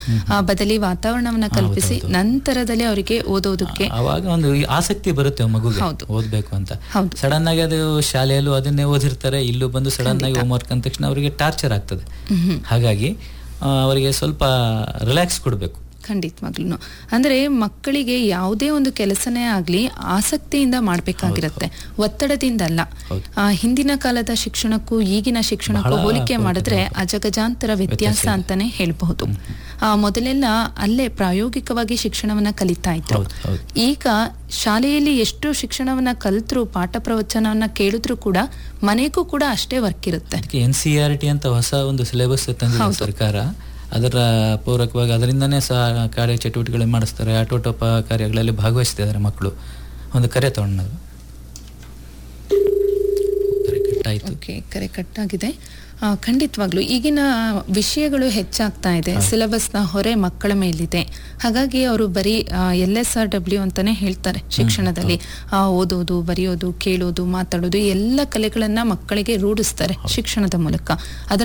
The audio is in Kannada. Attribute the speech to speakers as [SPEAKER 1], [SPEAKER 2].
[SPEAKER 1] ಆ, ಬದಲಿ ವಾತಾವರಣವನ್ನ ಕಲ್ಪಿಸಿ ನಂತರದಲ್ಲಿ ಅವರಿಗೆ ಓದೋದಕ್ಕೆ
[SPEAKER 2] ಅವಾಗ ಒಂದು ಈ ಆಸಕ್ತಿ ಬರುತ್ತೆ ಮಗುಗೆ
[SPEAKER 1] ಹೌದು.
[SPEAKER 2] ಓದ್ಬೇಕು ಅಂತ
[SPEAKER 1] ಹೌದು.
[SPEAKER 2] ಸಡನ್ ಆಗಿ ಅದು ಶಾಲೆಯಲ್ಲೂ ಅದನ್ನೇ ಓದಿರ್ತಾರೆ ಇಲ್ಲೂ ಬಂದು ಸಡನ್ ಆಗಿ ಹೋಮ್ವರ್ಕ್ ಅಂದ ತಕ್ಷಣ ಅವರಿಗೆ ಟಾರ್ಚರ್ ಆಗ್ತದೆ ಹಾಗಾಗಿ ಆ, ಅವರಿಗೆ ಸ್ವಲ್ಪ ರಿಲ್ಯಾಕ್ಸ್ ಕೊಡಬೇಕು
[SPEAKER 1] ಖಂಡಿತವಾಗ್ಲೂ ಅಂದ್ರೆ ಮಕ್ಕಳಿಗೆ ಯಾವುದೇ ಒಂದು ಕೆಲಸನೇ ಆಗ್ಲಿ ಆಸಕ್ತಿಯಿಂದ ಮಾಡ್ಬೇಕಾಗಿರತ್ತೆ ಒತ್ತಡದಿಂದ ಅಲ್ಲ ಆ, ಹಿಂದಿನ ಕಾಲದ ಶಿಕ್ಷಣಕ್ಕೂ ಈಗಿನ ಶಿಕ್ಷಣಕ್ಕೂ
[SPEAKER 2] ಬಹಳ
[SPEAKER 1] ಹೋಲಿಕೆ
[SPEAKER 2] ವ್ಯತ್ಯಾಸ
[SPEAKER 1] ಮಾಡಿದ್ರೆ ಅಜಗಜಾಂತರ ವ್ಯತ್ಯಾಸ ಅಂತಾನೆ ಹೇಳ್ಬಹುದು ಆ, ಮೊದಲೆಲ್ಲ ಅಲ್ಲೇ ಪ್ರಾಯೋಗಿಕವಾಗಿ ಶಿಕ್ಷಣವನ್ನ ಕಲಿತಾ ಇದ್ರು
[SPEAKER 2] ಹೌದು, ಹೌದು.
[SPEAKER 1] ಈಗ ಶಾಲೆಯಲ್ಲಿ ಎಷ್ಟು ಶಿಕ್ಷಣವನ್ನ ಕಲ್ತ್ರು ಪಾಠ ಪ್ರವಚನವನ್ನ ಕೇಳಿದ್ರು ಕೂಡ ಮನೆಗೂ ಕೂಡ ಅಷ್ಟೇ ವರ್ಕ್ ಇರುತ್ತೆ
[SPEAKER 2] ಅದಕ್ಕೆ ಎನ್ ಸಿ ಆರ್ ಟಿ ಅಂತ ಹೊಸ ಒಂದು ಸಿಲೆಬಸ್ ತಂದಿದೆ ಸರ್ಕಾರ ಅದರ ಪೂರಕವಾಗಿ ಅದರಿಂದನೇ ಸಹ ಕಾರ್ಯ ಚಟುವಟಿಕೆಗಳು ಮಾಡಿಸ್ತಾರೆ ಆಟೋಟೋಪ ಕಾರ್ಯಗಳಲ್ಲಿ ಭಾಗವಹಿಸ್ತಿದ್ದಾರೆ ಮಕ್ಕಳು ಒಂದು ಕರೆ ತಗೊಂಡು ಕರೆ ಕಟ್ಟಾಯ್ತು
[SPEAKER 1] ಓಕೆ ಕರೆ ಕಟ್ಟಾಗಿದೆ ಆ, ಖಂಡಿತವಾಗ್ಲು ಈಗಿನ ವಿಷಯಗಳು ಹೆಚ್ಚಾಗ್ತಾ ಇದೆ ಸಿಲೆಬಸ್ನ ಹೊರೆ ಮಕ್ಕಳ ಮೇಲಿದೆ ಹಾಗಾಗಿ ಅವರು ಬರೀ ಎಲ್ ಎಸ್ ಆರ್ ಡಬ್ಲ್ಯೂ ಅಂತಾನೆ ಹೇಳ್ತಾರೆ ಶಿಕ್ಷಣದಲ್ಲಿ ಆ, ಓದೋದು ಬರೆಯೋದು ಕೇಳೋದು ಮಾತಾಡೋದು ಎಲ್ಲ ಕಲೆಗಳನ್ನ ಮಕ್ಕಳಿಗೆ ರೂಢಿಸ್ತಾರೆ ಶಿಕ್ಷಣದ ಮೂಲಕ ಅದರ